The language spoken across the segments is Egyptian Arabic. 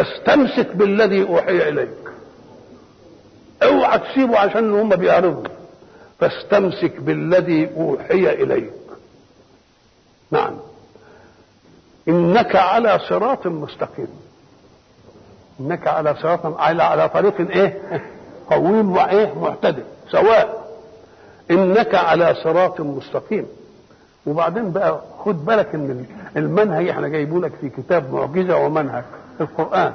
فاستمسك بالذي اوحي اليك اوعى تسيبه عشان هم بيعرضوا فاستمسك بالذي اوحي اليك نعم انك على صراط مستقيم انك على صراط على على طريق ايه قويم وايه معتدل سواء انك على صراط مستقيم وبعدين بقى خد بالك ان المنهج احنا جايبه لك في كتاب معجزه ومنهج القران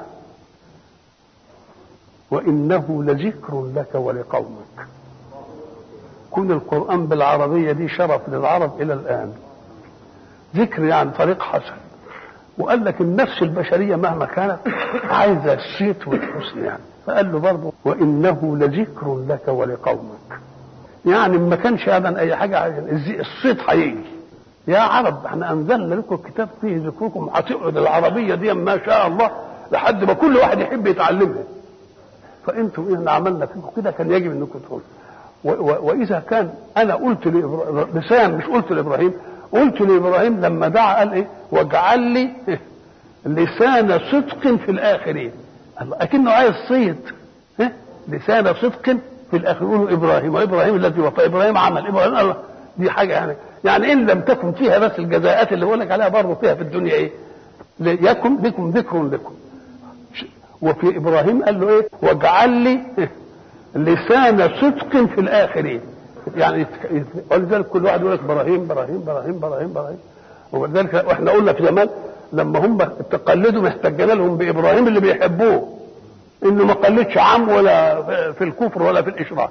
وانه لذكر لك ولقومك كون القران بالعربيه دي شرف للعرب الى الان ذكر يعني طريق حسن وقال لك النفس البشريه مهما كانت عايزه الصيت والحسن يعني فقال له برضه وانه لذكر لك ولقومك يعني ما كانش ابدا اي حاجه الصيت هيجي يا عرب احنا انزلنا لكم الكتاب فيه ذكركم هتقعد العربيه دي ما شاء الله لحد ما كل واحد يحب يتعلمها فانتم ايه عملنا فيكم كده كان يجب انكم تقولوا واذا كان انا قلت لسان مش قلت لابراهيم قلت لابراهيم لما دعا قال ايه واجعل لي لسان صدق في الاخرين الله اكنه عايز صيد لسان صدق في الاخر يقولوا ابراهيم وابراهيم الذي وفى ابراهيم عمل ابراهيم الله دي حاجه يعني يعني ان لم تكن فيها بس الجزاءات اللي بقول لك عليها برضه فيها في الدنيا ايه؟ يكن بكم ذكر لكم وفي ابراهيم قال له ايه؟ واجعل لي لسان صدق في الاخرين يعني ولذلك كل واحد يقول لك ابراهيم ابراهيم ابراهيم ابراهيم ابراهيم ولذلك واحنا قلنا في زمان لما هم تقلدوا احتجنا لهم بابراهيم اللي بيحبوه انه ما قلدش عم ولا في الكفر ولا في الاشراك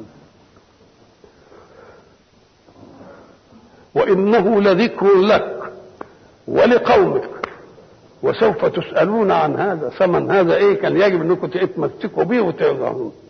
وانه لذكر لك ولقومك وسوف تسالون عن هذا ثمن هذا ايه كان يجب انكم تمسكوا به وتعظمون